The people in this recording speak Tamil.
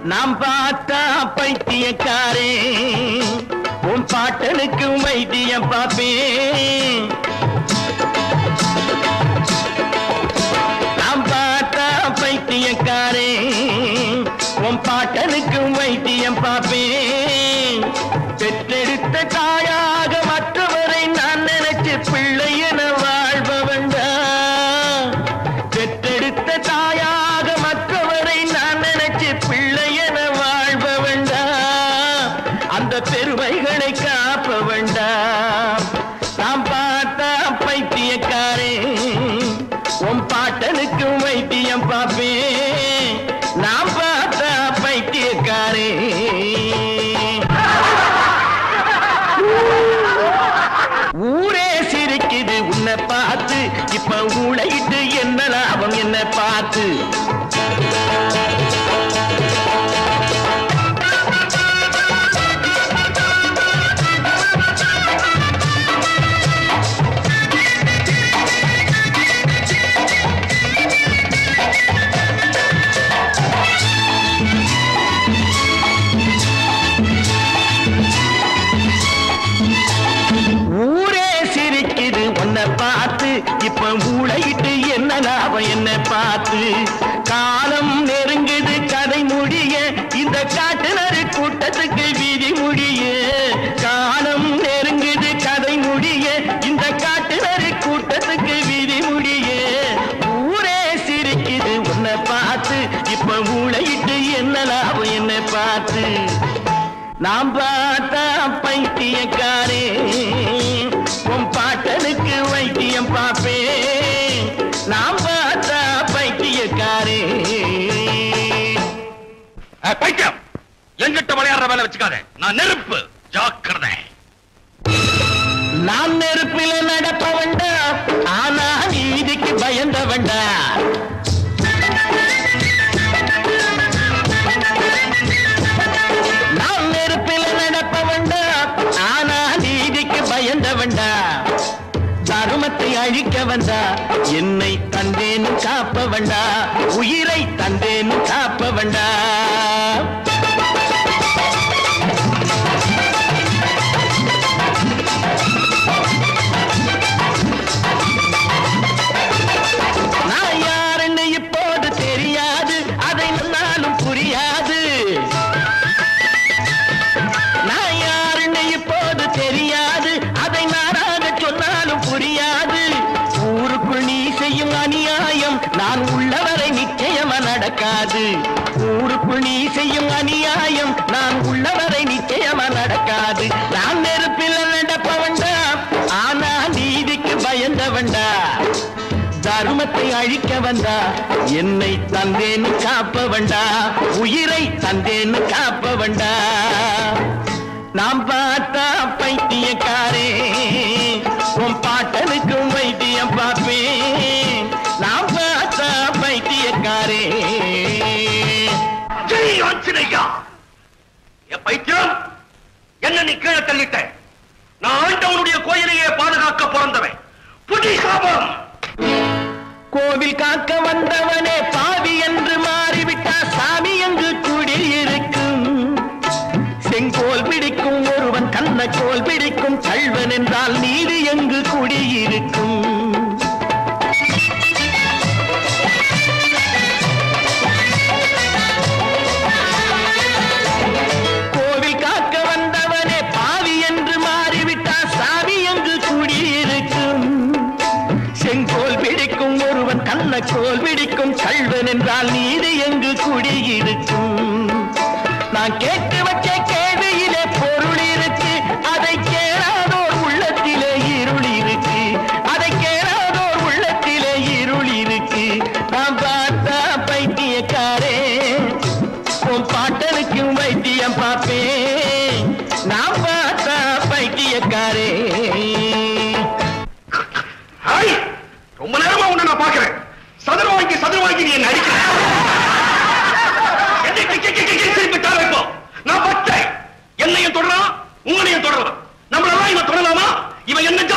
நாம் பார்த்தா பைத்தியக்காரே உன் பாட்டனுக்கு வைத்தியம் பார்ப்பேன் நாம் பார்த்தா பைத்தியக்காரே உன் பாட்டனுக்கு வைத்தியம் பார்ப்பேன் பெற்றெடுத்த தாயாக மற்றவரை நான் நினைச்சு பிள்ளை என வாழ்பவன்டா பெற்றெடுத்த தாயாக மற்றவரை நான் நினைச்சு பிள்ளை என வாழ்பவன்டா அந்த பெருமைகளை காப்பவன்டா நாம் பார்த்தா பைத்தியக்காரே உன் பாட்டனுக்கு வைத்தியம் பார்ப்பேன் நாம் பார்த்தா பைத்தியக்காரே ஊரே சிரிக்குது உன்னை பார்த்து இப்ப ஊழையிட்டு என்ன லாபம் என்ன பார்த்து ஊரே சிரிக்குது உன்னை பார்த்து இப்ப ஊழையிட்டு என்ன லாபம் என்ன பார்த்து காலம் நெருங்குது கதை முடிய இந்த காட்டுநரு கூட்டத்துக்கு விதி முடிய காலம் நெருங்குது கதை முடிய இந்த காட்டுநரு கூட்டத்துக்கு விதி முடிய ஊரே சிரிக்குது உன்னை பார்த்து இப்ப ஊழையிட்டு என்ன லாபம் என்ன பார்த்து நாம் பார்த்தா பைத்தியக்காரே உன் பாட்டனுக்கு வைத்தியம் பார்ப்பேன் நாம் பார்த்தா பைத்தியக்காரே ஏய், பைத்தியம் எங்கிட்ட விளையாடுற வேலை வச்சுக்காத நான் நெருப்பு ஜாக்கிரதை நான் நெருப்பில நடப்பவன்டா ஆனா நீதிக்கு பயந்தவன்டா நான் நெருப்பில நடப்பவன்டா ஆனா நீதிக்கு பயந்தவன்டா தருமத்தை அழிக்க வந்தா என்னை தந்தேன்னு காப்பவன்டா உயிரை தந்தேன்னு காப்பவன்டா நான் யாருன்னு இப்போது தெரியாது அதை நாளும் புரியாது நான் யாருன்னு இப்போது தெரியாது அதை நானாக சொன்னாலும் புரியாது ஊருக்குள் நீ செய்யும் அநியாயம் நான் உள்ளவரை நிச்சயமா நடக்காது ஊருக்குள் நீ செய்யும் அநியாயம் நான் உள்ளவரை நிச்சயமா நடக்காது நான் நெருப்பில் நடப்பவன்டா ஆனா நீதிக்கு பயந்தவன்டா தருமத்தை அழிக்க வந்தா என்னை தந்தேன்னு காப்பவன்டா உயிரை தந்தேன்னு காப்பவன்டா நாம் பார்த்தா பைத்தியக்காரே உன் பாட்டனுக்கும் வைத்தியம் பார்ப்பேன் நாம் பார்த்தா பைத்தியக்காரே ஜெய் ஆஞ்சநேயா என் பைத்தியம் என்ன நீ கீழே தள்ளிட்ட நான் ஆண்டவனுடைய கோயிலையே பாதுகாக்க பிறந்தவன் புடி சாபம் கோவில் காக்க வந்தவனே பாவி என்று மாறிவிட்டா சாமி எங்கு குடியிருக்கும் செங்கோல் பிடிக்கும் ஒருவன் கண்ணக்கோல் பிடிக்கும் கள்வன் என்றால் நீதி எங்கு குடியிருக்கும் கோவில் காக்க வந்தவனே பாவி என்று மாறிவிட்டா சாமி எங்கு குடியிருக்கும் செங்கோல் பிடிக்கும் ஒருவன் கண்ணக்கோல் பிடிக்கும் கள்வன் என்றால் நீதி எங்கு குடியிருக்கும் நான் கேட்டு வச்ச கேள்வியிலே பொருள் இருக்கு அதை கேளாதோர் உள்ளத்திலே இருள் இருக்கு அதை கேளாதோர் உள்ளத்திலே இருள் இருக்கு நான் பார்த்தா பைத்தியக்காரே உன் பாட்டனுக்கும் வைத்தியம் பார்ப்பேன் நான் பார்த்தா பைத்தியக்காரே ஹாய் ரொம்ப நேரமா உன்னை நான் பாக்குறேன் சதுர வாங்கி சதுர வாங்கி நீ என்ன அடிக்கிற என்னை கி- கி- கி- கி- திருப்பி தாழ வைப்போ நான் பட்டேன் என்னையும் தொடரான் உங்களையும் தொடரான் நம்மளெல்லாம் இவன் தொடலாமா இவன் என்ன